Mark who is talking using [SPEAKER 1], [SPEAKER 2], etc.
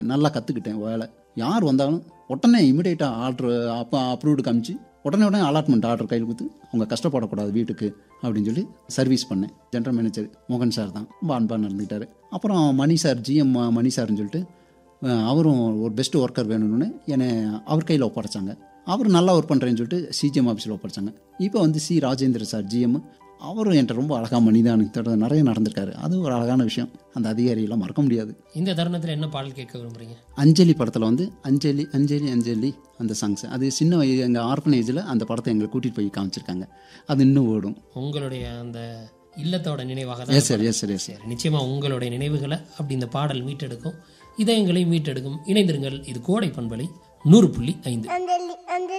[SPEAKER 1] நல்லா கற்றுக்கிட்டேன் வேலை யார் வந்தாலும் உடனே இமிடியேட்டாக ஆர்டர் அப்போ அப்ரூவ்டு காமிச்சு உடனே உடனே அலாட்மெண்ட் ஆர்டர் கையில் கொடுத்து அவங்க கஷ்டப்படக்கூடாது வீட்டுக்கு அப்படின்னு சொல்லி சர்வீஸ் பண்ணேன் ஜென்ரல் மேனேஜர் மோகன் சார் தான் ரொம்ப அன்பாக நடந்துக்கிட்டாரு அப்புறம் மணி சார் ஜிஎம் மணி சார்னு சொல்லிட்டு அஹ், அவரும் ஒரு பெஸ்ட் ஒர்க்கர் வேணும்னு என்னை அவர் கையில் ஒப்படைச்சாங்க அவர் நல்லா ஒர்க் பண்ணுறேன்னு சொல்லிட்டு சிஜிஎம் ஆஃபீஸில் ஒப்படைச்சாங்க இப்போ வந்து சி ராஜேந்திர சார் ஜிஎம் அவரும் என்கிட்ட ரொம்ப அழகாக மனிதானத்தோட நிறைய நடந்திருக்காரு அது ஒரு அழகான விஷயம் அந்த அதிகாரியெல்லாம் மறக்க முடியாது
[SPEAKER 2] இந்த தருணத்தில் என்ன பாடல் கேட்க விரும்புறீங்க
[SPEAKER 1] அஞ்சலி படத்தில் வந்து அஞ்சலி அஞ்சலி அஞ்சலி அந்த சாங்ஸ் அது சின்ன வயது எங்கள் ஆர்ஃபனேஜில் அந்த படத்தை எங்களை கூட்டிகிட்டு போய் காமிச்சிருக்காங்க அது இன்னும் ஓடும்
[SPEAKER 2] உங்களுடைய அந்த இல்லத்தோட நினைவாக தான்
[SPEAKER 1] yes sir yes sir yes
[SPEAKER 2] சரி நிச்சயமா உங்களுடைய நினைவுகளை அப்படி இந்த பாடல் மீட்டெடுக்கும் இதயங்களை மீட்டெடுக்கும் இணைந்திருங்கள் இது கோடை பண்பலை நூறு புள்ளி ஐந்து
[SPEAKER 3] அஞ்சலி அஞ்சலி